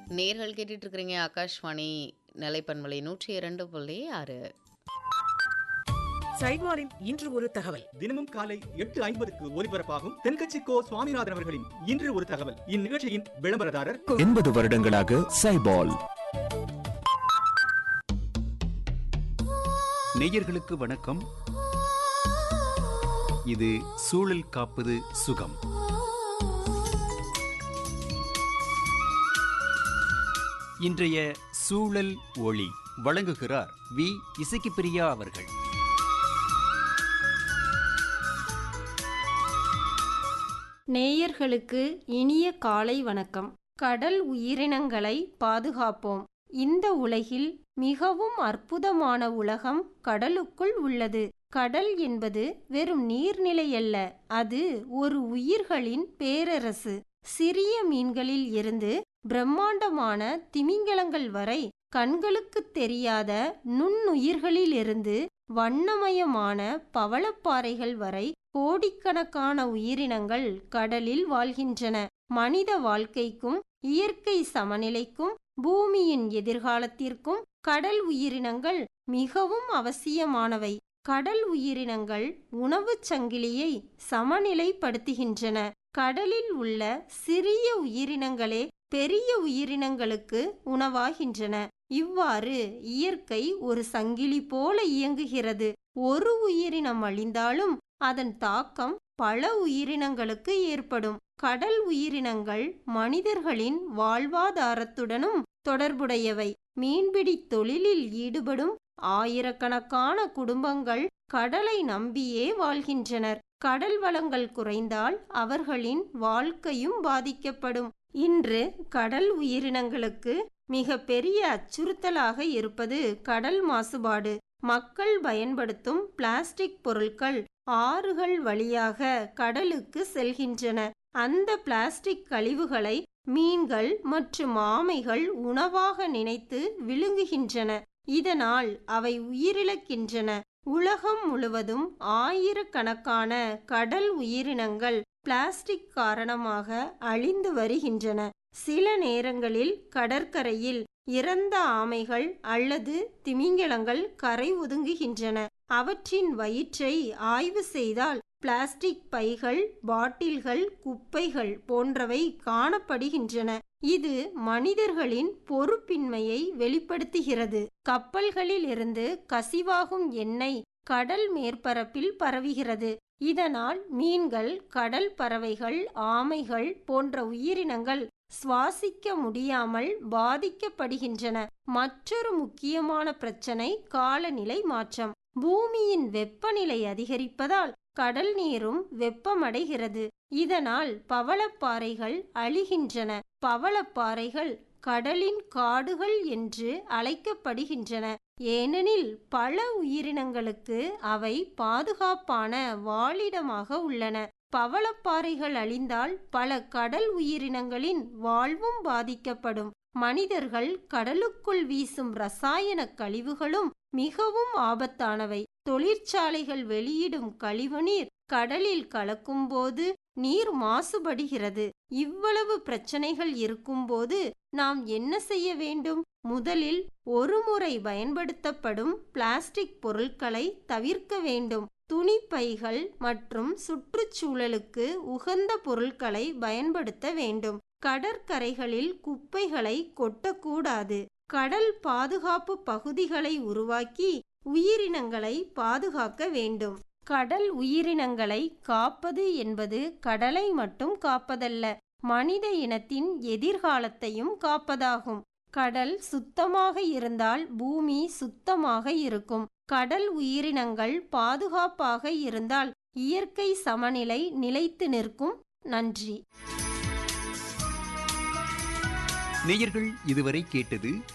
நேர்கள் கேட்டுட்டு இருக்கிறீங்க ஆகாஷ்வாணி நிலைப்பன்மலை நூற்றி இரண்டு புள்ளி ஆறு சைட்வாரின் இன்று ஒரு தகவல் தினமும் காலை எட்டு ஐம்பதுக்கு ஒலிபரப்பாகும் தென்கட்சி கோ சுவாமிநாதன் அவர்களின் இன்று ஒரு தகவல் இந்நிகழ்ச்சியின் விளம்பரதாரர் எண்பது வருடங்களாக சைபால் நேயர்களுக்கு வணக்கம் இது சூழல் காப்பது சுகம் இன்றைய சூழல் ஒளி வழங்குகிறார் வி இசக்கி பிரியா அவர்கள் நேயர்களுக்கு இனிய காலை வணக்கம் கடல் உயிரினங்களை பாதுகாப்போம் இந்த உலகில் மிகவும் அற்புதமான உலகம் கடலுக்குள் உள்ளது கடல் என்பது வெறும் நீர்நிலை அல்ல அது ஒரு உயிர்களின் பேரரசு சிறிய மீன்களில் இருந்து பிரம்மாண்டமான திமிங்கலங்கள் வரை கண்களுக்குத் தெரியாத நுண்ணுயிர்களிலிருந்து வண்ணமயமான பவளப்பாறைகள் வரை கோடிக்கணக்கான உயிரினங்கள் கடலில் வாழ்கின்றன மனித வாழ்க்கைக்கும் இயற்கை சமநிலைக்கும் பூமியின் எதிர்காலத்திற்கும் கடல் உயிரினங்கள் மிகவும் அவசியமானவை கடல் உயிரினங்கள் உணவுச் சங்கிலியை சமநிலைப்படுத்துகின்றன கடலில் உள்ள சிறிய உயிரினங்களே பெரிய உயிரினங்களுக்கு உணவாகின்றன இவ்வாறு இயற்கை ஒரு சங்கிலி போல இயங்குகிறது ஒரு உயிரினம் அழிந்தாலும் அதன் தாக்கம் பல உயிரினங்களுக்கு ஏற்படும் கடல் உயிரினங்கள் மனிதர்களின் வாழ்வாதாரத்துடனும் தொடர்புடையவை மீன்பிடி தொழிலில் ஈடுபடும் ஆயிரக்கணக்கான குடும்பங்கள் கடலை நம்பியே வாழ்கின்றனர் கடல் வளங்கள் குறைந்தால் அவர்களின் வாழ்க்கையும் பாதிக்கப்படும் இன்று கடல் உயிரினங்களுக்கு மிக பெரிய அச்சுறுத்தலாக இருப்பது கடல் மாசுபாடு மக்கள் பயன்படுத்தும் பிளாஸ்டிக் பொருட்கள் ஆறுகள் வழியாக கடலுக்கு செல்கின்றன அந்த பிளாஸ்டிக் கழிவுகளை மீன்கள் மற்றும் ஆமைகள் உணவாக நினைத்து விழுங்குகின்றன இதனால் அவை உயிரிழக்கின்றன உலகம் முழுவதும் ஆயிரக்கணக்கான கடல் உயிரினங்கள் பிளாஸ்டிக் காரணமாக அழிந்து வருகின்றன சில நேரங்களில் கடற்கரையில் இறந்த ஆமைகள் அல்லது திமிங்கலங்கள் கரை ஒதுங்குகின்றன அவற்றின் வயிற்றை ஆய்வு செய்தால் பிளாஸ்டிக் பைகள் பாட்டில்கள் குப்பைகள் போன்றவை காணப்படுகின்றன இது மனிதர்களின் பொறுப்பின்மையை வெளிப்படுத்துகிறது கப்பல்களில் இருந்து கசிவாகும் எண்ணெய் கடல் மேற்பரப்பில் பரவுகிறது இதனால் மீன்கள் கடல் பறவைகள் ஆமைகள் போன்ற உயிரினங்கள் சுவாசிக்க முடியாமல் பாதிக்கப்படுகின்றன மற்றொரு முக்கியமான பிரச்சனை காலநிலை மாற்றம் பூமியின் வெப்பநிலை அதிகரிப்பதால் கடல் நீரும் வெப்பமடைகிறது இதனால் பவளப்பாறைகள் அழிகின்றன பவளப்பாறைகள் கடலின் காடுகள் என்று அழைக்கப்படுகின்றன ஏனெனில் பல உயிரினங்களுக்கு அவை பாதுகாப்பான வாழிடமாக உள்ளன பவளப்பாறைகள் அழிந்தால் பல கடல் உயிரினங்களின் வாழ்வும் பாதிக்கப்படும் மனிதர்கள் கடலுக்குள் வீசும் ரசாயன கழிவுகளும் மிகவும் ஆபத்தானவை தொழிற்சாலைகள் வெளியிடும் கழிவுநீர் கடலில் கலக்கும்போது நீர் மாசுபடுகிறது இவ்வளவு பிரச்சனைகள் இருக்கும்போது நாம் என்ன செய்ய வேண்டும் முதலில் ஒருமுறை பயன்படுத்தப்படும் பிளாஸ்டிக் பொருட்களை தவிர்க்க வேண்டும் துணிப்பைகள் மற்றும் சுற்றுச்சூழலுக்கு உகந்த பொருட்களை பயன்படுத்த வேண்டும் கடற்கரைகளில் குப்பைகளை கொட்டக்கூடாது கடல் பாதுகாப்பு பகுதிகளை உருவாக்கி உயிரினங்களை பாதுகாக்க வேண்டும் கடல் உயிரினங்களை காப்பது என்பது கடலை மட்டும் காப்பதல்ல மனித இனத்தின் எதிர்காலத்தையும் காப்பதாகும் கடல் சுத்தமாக இருந்தால் பூமி சுத்தமாக இருக்கும் கடல் உயிரினங்கள் பாதுகாப்பாக இருந்தால் இயற்கை சமநிலை நிலைத்து நிற்கும் நன்றி நேயர்கள் இதுவரை கேட்டது